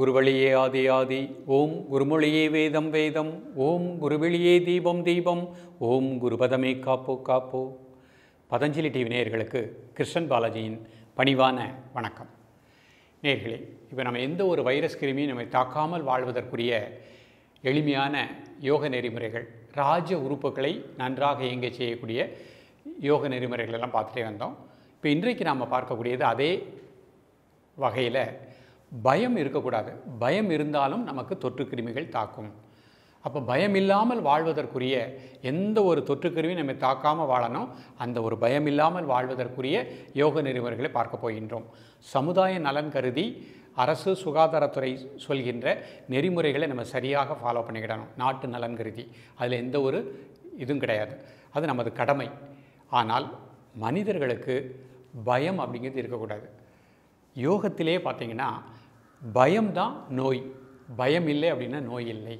குருவழியே ஆதி ஆதி ஓம் குருமொழியே வேதம் வேதம் ஓம் குருவெளியே தீபம் தீபம் ஓம் குருபதமே காப்போ காப்போ பதஞ்சலி டிவி நேயர்களுக்கு கிருஷ்ணன் பாலாஜியின் பணிவான வணக்கம் நேயர்களே இப்போ நம்ம எந்த ஒரு வைரஸ் கிருமியும் நம்மை தாக்காமல் வாழ்வதற்குரிய எளிமையான யோக நெறிமுறைகள் ராஜ உறுப்புகளை நன்றாக இயங்க செய்யக்கூடிய யோக நெறிமுறைகள் எல்லாம் பார்த்துட்டே வந்தோம் இப்போ இன்றைக்கு நாம் பார்க்கக்கூடியது அதே வகையில் பயம் இருக்கக்கூடாது பயம் இருந்தாலும் நமக்கு தொற்று கிருமிகள் தாக்கும் அப்போ பயம் இல்லாமல் வாழ்வதற்குரிய எந்த ஒரு தொற்று கிருமி நம்மை தாக்காமல் வாழணும் அந்த ஒரு பயம் இல்லாமல் வாழ்வதற்குரிய யோக நெறிமுறைகளை பார்க்க போகின்றோம் சமுதாய நலன் கருதி அரசு சுகாதாரத்துறை சொல்கின்ற நெறிமுறைகளை நம்ம சரியாக ஃபாலோ பண்ணிக்கிடணும் நாட்டு நலன் கருதி அதில் எந்த ஒரு இதுவும் கிடையாது அது நமது கடமை ஆனால் மனிதர்களுக்கு பயம் அப்படிங்கிறது இருக்கக்கூடாது யோகத்திலே பார்த்தீங்கன்னா பயம்தான் நோய் பயம் இல்லை அப்படின்னா நோய் இல்லை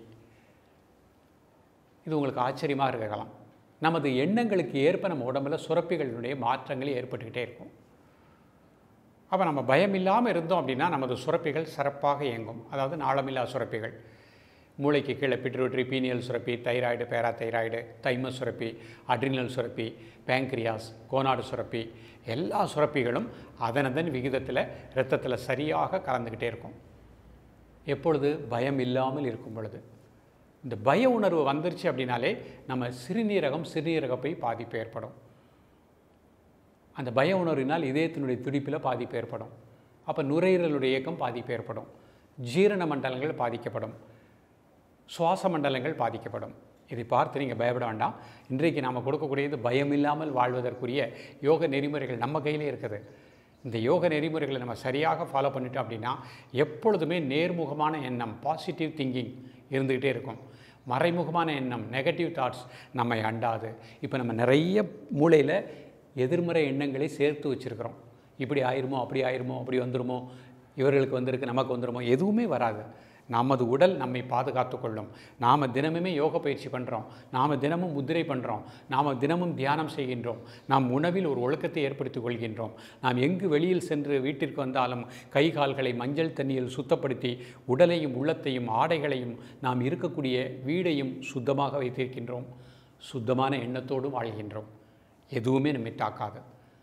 இது உங்களுக்கு ஆச்சரியமாக இருக்கலாம் நமது எண்ணங்களுக்கு ஏற்ப நம்ம உடம்புல சுரப்பிகளினுடைய மாற்றங்கள் ஏற்பட்டுக்கிட்டே இருக்கும் அப்போ நம்ம பயம் இல்லாமல் இருந்தோம் அப்படின்னா நமது சுரப்பிகள் சிறப்பாக இயங்கும் அதாவது நாளமில்லா சுரப்பிகள் மூளைக்கு கீழே பிட்ரூட்ரி பீனியல் சுரப்பி தைராய்டு பேரா தைராய்டு தைம சுரப்பி அட்ரினல் சுரப்பி பேங்க்ரியாஸ் கோனாடு சுரப்பி எல்லா சுரப்பிகளும் அதனதன் விகிதத்தில் இரத்தத்தில் சரியாக கலந்துக்கிட்டே இருக்கும் எப்பொழுது பயம் இல்லாமல் இருக்கும் பொழுது இந்த பய உணர்வு வந்துருச்சு அப்படின்னாலே நம்ம சிறுநீரகம் சிறுநீரகப்பை பாதிப்பு ஏற்படும் அந்த பய உணர்வினால் இதயத்தினுடைய துடிப்பில் பாதிப்பு ஏற்படும் அப்போ நுரையீரலுடைய இயக்கம் பாதிப்பு ஏற்படும் ஜீரண மண்டலங்கள் பாதிக்கப்படும் சுவாச மண்டலங்கள் பாதிக்கப்படும் இதை பார்த்து நீங்கள் பயப்பட வேண்டாம் இன்றைக்கு நாம் கொடுக்கக்கூடியது பயம் இல்லாமல் வாழ்வதற்குரிய யோக நெறிமுறைகள் நம்ம கையிலே இருக்குது இந்த யோக நெறிமுறைகளை நம்ம சரியாக ஃபாலோ பண்ணிட்டோம் அப்படின்னா எப்பொழுதுமே நேர்முகமான எண்ணம் பாசிட்டிவ் திங்கிங் இருந்துக்கிட்டே இருக்கும் மறைமுகமான எண்ணம் நெகட்டிவ் தாட்ஸ் நம்மை அண்டாது இப்போ நம்ம நிறைய மூளையில் எதிர்மறை எண்ணங்களை சேர்த்து வச்சுருக்கிறோம் இப்படி ஆயிருமோ அப்படி ஆயிருமோ அப்படி வந்துருமோ இவர்களுக்கு வந்திருக்கு நமக்கு வந்துருமோ எதுவுமே வராது நமது உடல் நம்மை பாதுகாத்து கொள்ளும் நாம் தினமுமே யோக பயிற்சி பண்ணுறோம் நாம் தினமும் முத்திரை பண்ணுறோம் நாம் தினமும் தியானம் செய்கின்றோம் நாம் உணவில் ஒரு ஒழுக்கத்தை ஏற்படுத்திக் கொள்கின்றோம் நாம் எங்கு வெளியில் சென்று வீட்டிற்கு வந்தாலும் கை கால்களை மஞ்சள் தண்ணியில் சுத்தப்படுத்தி உடலையும் உள்ளத்தையும் ஆடைகளையும் நாம் இருக்கக்கூடிய வீடையும் சுத்தமாக வைத்திருக்கின்றோம் சுத்தமான எண்ணத்தோடு வாழ்கின்றோம் எதுவுமே நம்மை தாக்காது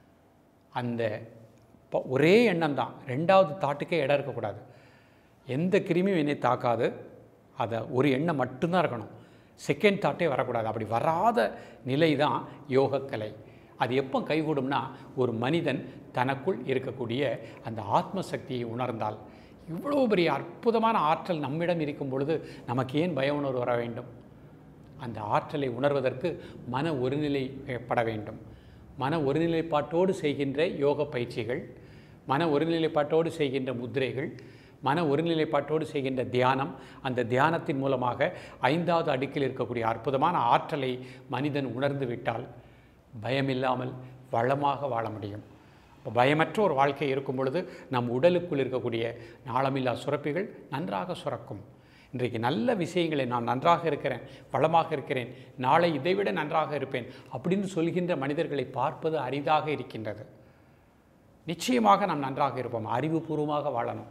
அந்த ப- ஒரே எண்ணம் தான் ரெண்டாவது தாட்டுக்கே இடம் இருக்கக்கூடாது எந்த கிருமியும் என்னை தாக்காது அதை ஒரு எண்ணம் மட்டும்தான் இருக்கணும் செகண்ட் தாட்டே வரக்கூடாது அப்படி வராத நிலை தான் யோகக்கலை அது எப்போ கைகூடும்னா ஒரு மனிதன் தனக்குள் இருக்கக்கூடிய அந்த ஆத்ம சக்தியை உணர்ந்தால் இவ்வளோ பெரிய அற்புதமான ஆற்றல் நம்மிடம் இருக்கும் பொழுது நமக்கு ஏன் பய உணர்வு வர வேண்டும் அந்த ஆற்றலை உணர்வதற்கு மன ஒருநிலைப்பட வேண்டும் மன ஒருநிலைப்பாட்டோடு செய்கின்ற யோக பயிற்சிகள் மன ஒருநிலைப்பாட்டோடு செய்கின்ற முத்திரைகள் மன ஒருநிலைப்பாட்டோடு செய்கின்ற தியானம் அந்த தியானத்தின் மூலமாக ஐந்தாவது அடுக்கில் இருக்கக்கூடிய அற்புதமான ஆற்றலை மனிதன் உணர்ந்து விட்டால் பயமில்லாமல் வளமாக வாழ முடியும் இப்போ பயமற்ற ஒரு வாழ்க்கை இருக்கும் பொழுது நம் உடலுக்குள் இருக்கக்கூடிய நாளமில்லா சுரப்பிகள் நன்றாக சுரக்கும் இன்றைக்கு நல்ல விஷயங்களை நான் நன்றாக இருக்கிறேன் வளமாக இருக்கிறேன் நாளை இதைவிட நன்றாக இருப்பேன் அப்படின்னு சொல்கின்ற மனிதர்களை பார்ப்பது அரிதாக இருக்கின்றது நிச்சயமாக நாம் நன்றாக இருப்போம் அறிவுபூர்வமாக வாழணும்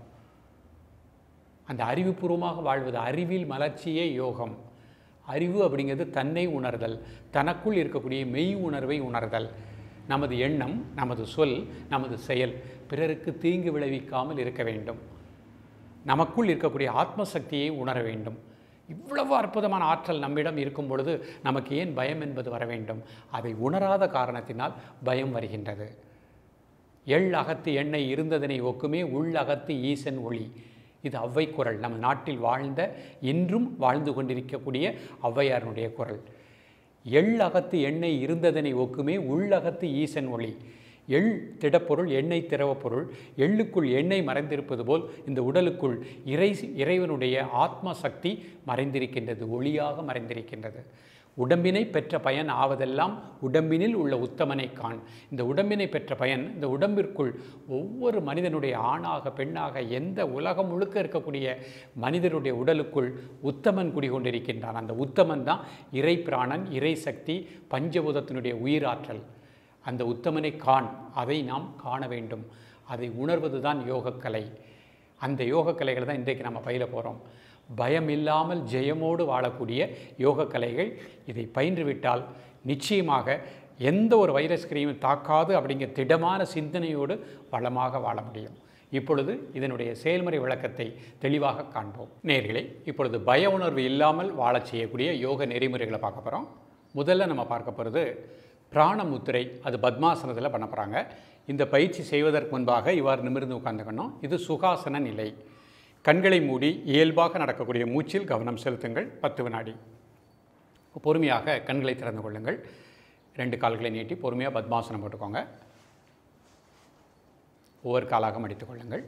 அந்த அறிவுபூர்வமாக வாழ்வது அறிவில் மலர்ச்சியே யோகம் அறிவு அப்படிங்கிறது தன்னை உணர்தல் தனக்குள் இருக்கக்கூடிய மெய் உணர்வை உணர்தல் நமது எண்ணம் நமது சொல் நமது செயல் பிறருக்கு தீங்கு விளைவிக்காமல் இருக்க வேண்டும் நமக்குள் இருக்கக்கூடிய ஆத்ம சக்தியை உணர வேண்டும் இவ்வளவு அற்புதமான ஆற்றல் நம்மிடம் இருக்கும் பொழுது நமக்கு ஏன் பயம் என்பது வர வேண்டும் அதை உணராத காரணத்தினால் பயம் வருகின்றது எள் அகத்து எண்ணெய் இருந்ததனை ஒக்குமே உள் அகத்து ஈசன் ஒளி இது ஔவை குரல் நம்ம நாட்டில் வாழ்ந்த இன்றும் வாழ்ந்து கொண்டிருக்கக்கூடிய ஔவையாருடைய குரல் எள் அகத்து எண்ணெய் இருந்ததனை ஒக்குமே உள்ளகத்து ஈசன் ஒளி எள் திடப்பொருள் எண்ணெய் திரவப் பொருள் எள்ளுக்குள் எண்ணெய் மறைந்திருப்பது போல் இந்த உடலுக்குள் இறை இறைவனுடைய ஆத்ம சக்தி மறைந்திருக்கின்றது ஒளியாக மறைந்திருக்கின்றது உடம்பினை பெற்ற பயன் ஆவதெல்லாம் உடம்பினில் உள்ள உத்தமனை காண் இந்த உடம்பினை பெற்ற பயன் இந்த உடம்பிற்குள் ஒவ்வொரு மனிதனுடைய ஆணாக பெண்ணாக எந்த உலகம் முழுக்க இருக்கக்கூடிய மனிதனுடைய உடலுக்குள் உத்தமன் குடிகொண்டிருக்கின்றான் அந்த உத்தமன் தான் இறை பிராணன் இறை சக்தி பஞ்சபூதத்தினுடைய உயிராற்றல் அந்த உத்தமனை காண் அதை நாம் காண வேண்டும் அதை உணர்வது தான் யோகக்கலை அந்த யோக கலைகளை தான் இன்றைக்கு நம்ம பயில போகிறோம் பயம் இல்லாமல் ஜெயமோடு வாழக்கூடிய யோக கலைகள் இதை பயின்றுவிட்டால் நிச்சயமாக எந்த ஒரு வைரஸ் கிருமியும் தாக்காது அப்படிங்கிற திடமான சிந்தனையோடு வளமாக வாழ முடியும் இப்பொழுது இதனுடைய செயல்முறை விளக்கத்தை தெளிவாக காண்போம் நேர்களே இப்பொழுது பய உணர்வு இல்லாமல் வாழச் செய்யக்கூடிய யோக நெறிமுறைகளை பார்க்க போகிறோம் முதல்ல நம்ம பார்க்க போகிறது பிராணமுத்திரை அது பத்மாசனத்தில் பண்ண போகிறாங்க இந்த பயிற்சி செய்வதற்கு முன்பாக இவ்வாறு நிமிர்ந்து உட்காந்துக்கணும் இது சுகாசன நிலை கண்களை மூடி இயல்பாக நடக்கக்கூடிய மூச்சில் கவனம் செலுத்துங்கள் பத்து வினாடி பொறுமையாக கண்களை திறந்து கொள்ளுங்கள் ரெண்டு கால்களை நீட்டி பொறுமையாக பத்மாசனம் போட்டுக்கோங்க ஒவ்வொரு காலாக மடித்துக் கொள்ளுங்கள்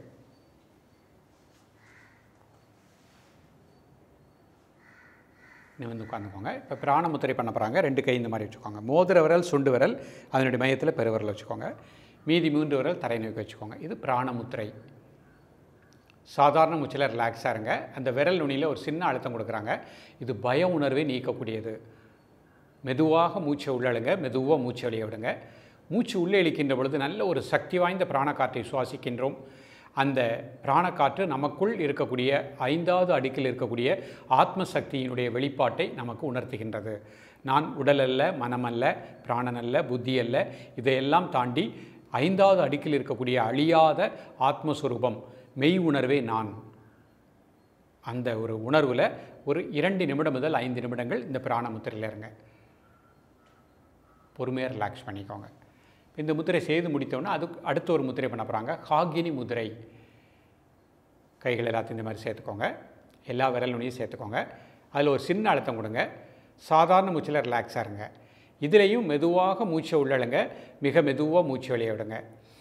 நிமிர்ந்து உட்காந்துக்கோங்க இப்போ பிராணமுத்திரை பண்ண போகிறாங்க ரெண்டு கை இந்த மாதிரி வச்சுக்கோங்க மோதிர விரல் சுண்டு விரல் அதனுடைய மையத்தில் பெருவிரல் வச்சுக்கோங்க மீதி மூன்று விரல் தரை நோக்கி வச்சுக்கோங்க இது பிராணமுத்திரை சாதாரண மூச்சில் ரிலாக்ஸாக இருங்க அந்த விரல் நுனியில் ஒரு சின்ன அழுத்தம் கொடுக்குறாங்க இது பய உணர்வை நீக்கக்கூடியது மெதுவாக மூச்சை உள்ளழுங்க மெதுவாக மூச்சை வெளியே விடுங்க மூச்சு உள்ளே இழுக்கின்ற பொழுது நல்ல ஒரு சக்தி வாய்ந்த பிராணக்காற்றை சுவாசிக்கின்றோம் அந்த பிராணக்காற்று நமக்குள் இருக்கக்கூடிய ஐந்தாவது அடுக்கில் இருக்கக்கூடிய ஆத்ம சக்தியினுடைய வெளிப்பாட்டை நமக்கு உணர்த்துகின்றது நான் உடல் அல்ல மனமல்ல பிராணன் அல்ல புத்தி அல்ல இதையெல்லாம் தாண்டி ஐந்தாவது அடுக்கில் இருக்கக்கூடிய அழியாத ஆத்மஸ்வரூபம் மெய் உணர்வே நான் அந்த ஒரு உணர்வில் ஒரு இரண்டு நிமிடம் முதல் ஐந்து நிமிடங்கள் இந்த பிராண முத்திரையில் இருங்க பொறுமையாக ரிலாக்ஸ் பண்ணிக்கோங்க இந்த முத்திரை செய்து முடித்தோன்னா அதுக்கு அடுத்த ஒரு முத்திரை பண்ண போகிறாங்க காகினி முதிரை கைகள் எல்லாத்தையும் இந்த மாதிரி சேர்த்துக்கோங்க எல்லா விரல் நுனியும் சேர்த்துக்கோங்க அதில் ஒரு சின்ன அழுத்தம் கொடுங்க சாதாரண மூச்சில் ரிலாக்ஸாக இருங்க இதுலேயும் மெதுவாக மூச்சை உள்ளழுங்க மிக மெதுவாக மூச்சு வெளியே விடுங்க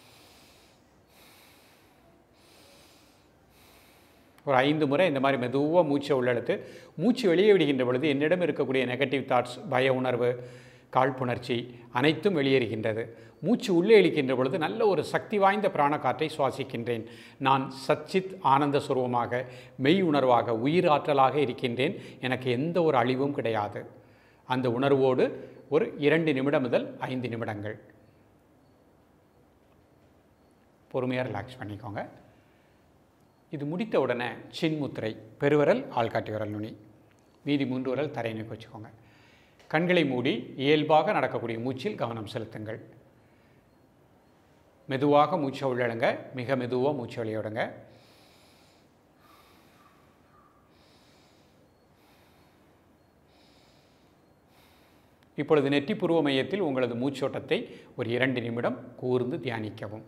ஒரு ஐந்து முறை இந்த மாதிரி மெதுவாக மூச்சை உள்ளெடுத்து மூச்சு வெளியே விடுகின்ற பொழுது என்னிடம் இருக்கக்கூடிய நெகட்டிவ் தாட்ஸ் பய உணர்வு காழ்ப்புணர்ச்சி அனைத்தும் வெளியேறுகின்றது மூச்சு உள்ளே இழுக்கின்ற பொழுது நல்ல ஒரு சக்தி வாய்ந்த பிராணக்காற்றை சுவாசிக்கின்றேன் நான் சச்சித் ஆனந்த சுரூபமாக மெய் உணர்வாக உயிர் ஆற்றலாக இருக்கின்றேன் எனக்கு எந்த ஒரு அழிவும் கிடையாது அந்த உணர்வோடு ஒரு இரண்டு நிமிடம் முதல் ஐந்து நிமிடங்கள் பொறுமையாக ரிலாக்ஸ் பண்ணிக்கோங்க இது முடித்த உடனே சின்முத்திரை பெருவிரல் ஆள்காட்டி விரல் நுனி மீதி மூன்று விரல் தரை நோக்கி வச்சுக்கோங்க கண்களை மூடி இயல்பாக நடக்கக்கூடிய மூச்சில் கவனம் செலுத்துங்கள் மெதுவாக மூச்சை உள்ளழுங்க மிக மெதுவாக மூச்சை வெளியிடுங்க இப்பொழுது நெற்றி புருவ மையத்தில் உங்களது மூச்சோட்டத்தை ஒரு இரண்டு நிமிடம் கூர்ந்து தியானிக்கவும்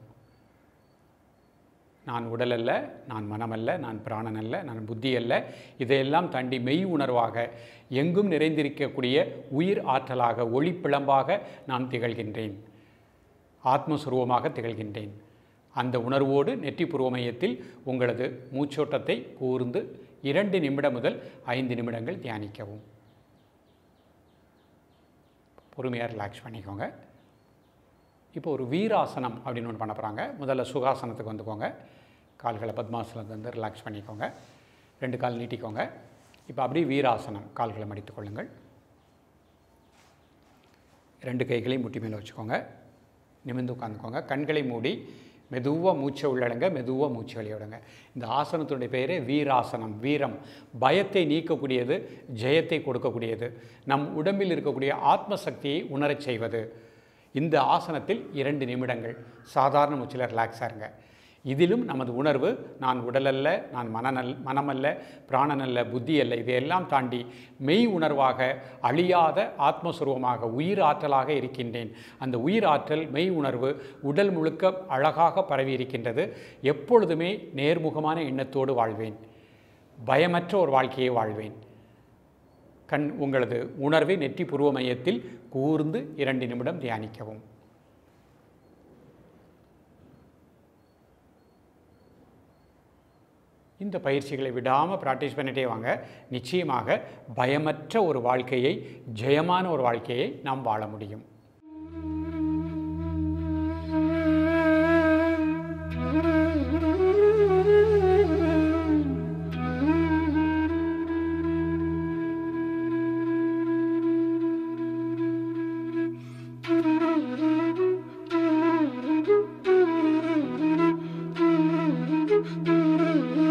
நான் உடல் அல்ல நான் மனமல்ல நான் பிராணன் அல்ல நான் புத்தி அல்ல இதையெல்லாம் தாண்டி மெய் உணர்வாக எங்கும் நிறைந்திருக்கக்கூடிய உயிர் ஆற்றலாக ஒளிப்பிளம்பாக நான் திகழ்கின்றேன் ஆத்மஸ்வரூபமாக திகழ்கின்றேன் அந்த உணர்வோடு நெற்றி புருவமையத்தில் உங்களது மூச்சோட்டத்தை கூர்ந்து இரண்டு நிமிடம் முதல் ஐந்து நிமிடங்கள் தியானிக்கவும் பொறுமையாக ரிலாக்ஸ் பண்ணிக்கோங்க இப்போ ஒரு வீராசனம் அப்படின்னு ஒன்று பண்ண போகிறாங்க முதல்ல சுகாசனத்துக்கு வந்துக்கோங்க கால்களை பத்மாசனத்தை வந்து ரிலாக்ஸ் பண்ணிக்கோங்க ரெண்டு கால் நீட்டிக்கோங்க இப்போ அப்படியே வீராசனம் கால்களை மடித்துக் கொள்ளுங்கள் ரெண்டு கைகளையும் முட்டி மேலே வச்சுக்கோங்க நிமிர்ந்து உட்காந்துக்கோங்க கண்களை மூடி மெதுவாக மூச்சை உள்ளடங்க மெதுவாக மூச்சு வெளியிடுங்க இந்த ஆசனத்துடைய பெயரே வீராசனம் வீரம் பயத்தை நீக்கக்கூடியது ஜெயத்தை கொடுக்கக்கூடியது நம் உடம்பில் இருக்கக்கூடிய ஆத்ம சக்தியை உணரச் செய்வது இந்த ஆசனத்தில் இரண்டு நிமிடங்கள் சாதாரண மூச்சில் ரிலாக்ஸாக இருங்க இதிலும் நமது உணர்வு நான் உடலல்ல நான் மனநல் மனமல்ல பிராணனல்ல புத்தி அல்ல இதையெல்லாம் தாண்டி மெய் உணர்வாக அழியாத ஆத்மஸ்வரூபமாக உயிர் ஆற்றலாக இருக்கின்றேன் அந்த உயிர் ஆற்றல் மெய் உணர்வு உடல் முழுக்க அழகாக பரவி இருக்கின்றது எப்பொழுதுமே நேர்முகமான எண்ணத்தோடு வாழ்வேன் பயமற்ற ஒரு வாழ்க்கையை வாழ்வேன் கண் உங்களது உணர்வை நெற்றி புருவ மையத்தில் கூர்ந்து இரண்டு நிமிடம் தியானிக்கவும் இந்த பயிற்சிகளை விடாமல் ப்ராக்டிஸ் பண்ணிட்டே வாங்க நிச்சயமாக பயமற்ற ஒரு வாழ்க்கையை ஜெயமான ஒரு வாழ்க்கையை நாம் வாழ முடியும் Thank you.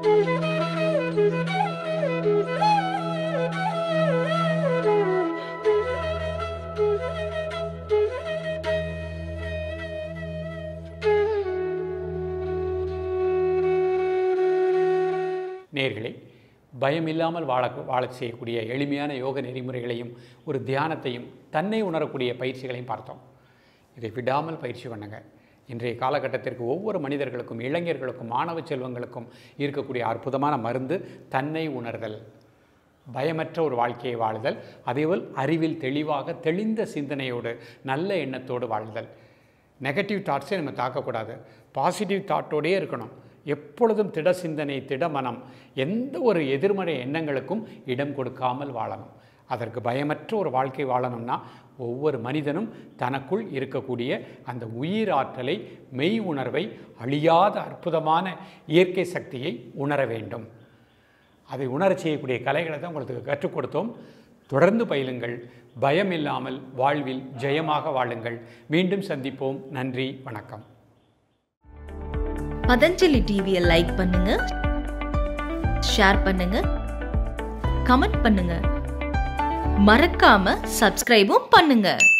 நேர்களே பயமில்லாமல் வாழ வாழச் செய்யக்கூடிய எளிமையான யோக நெறிமுறைகளையும் ஒரு தியானத்தையும் தன்னை உணரக்கூடிய பயிற்சிகளையும் பார்த்தோம் இதை விடாமல் பயிற்சி பண்ணுங்க இன்றைய காலகட்டத்திற்கு ஒவ்வொரு மனிதர்களுக்கும் இளைஞர்களுக்கும் மாணவ செல்வங்களுக்கும் இருக்கக்கூடிய அற்புதமான மருந்து தன்னை உணர்தல் பயமற்ற ஒரு வாழ்க்கையை வாழுதல் அதேபோல் அறிவில் தெளிவாக தெளிந்த சிந்தனையோடு நல்ல எண்ணத்தோடு வாழ்தல் நெகட்டிவ் தாட்ஸே நம்ம தாக்கக்கூடாது பாசிட்டிவ் தாட்டோடயே இருக்கணும் எப்பொழுதும் திட சிந்தனை திட மனம் எந்த ஒரு எதிர்மறை எண்ணங்களுக்கும் இடம் கொடுக்காமல் வாழணும் அதற்கு பயமற்ற ஒரு வாழ்க்கை வாழணும்னா ஒவ்வொரு மனிதனும் தனக்குள் இருக்கக்கூடிய அந்த உயிர் ஆற்றலை மெய் உணர்வை அழியாத அற்புதமான இயற்கை சக்தியை உணர வேண்டும் அதை உணரச் செய்யக்கூடிய கலைகளை தான் உங்களுக்கு கற்றுக் கொடுத்தோம் தொடர்ந்து பயிலுங்கள் பயம் இல்லாமல் வாழ்வில் ஜெயமாக வாழுங்கள் மீண்டும் சந்திப்போம் நன்றி வணக்கம் பதஞ்சலி டிவியை லைக் பண்ணுங்க ஷேர் பண்ணுங்க கமெண்ட் பண்ணுங்க மறக்காம சப்ஸ்கிரைபும் பண்ணுங்க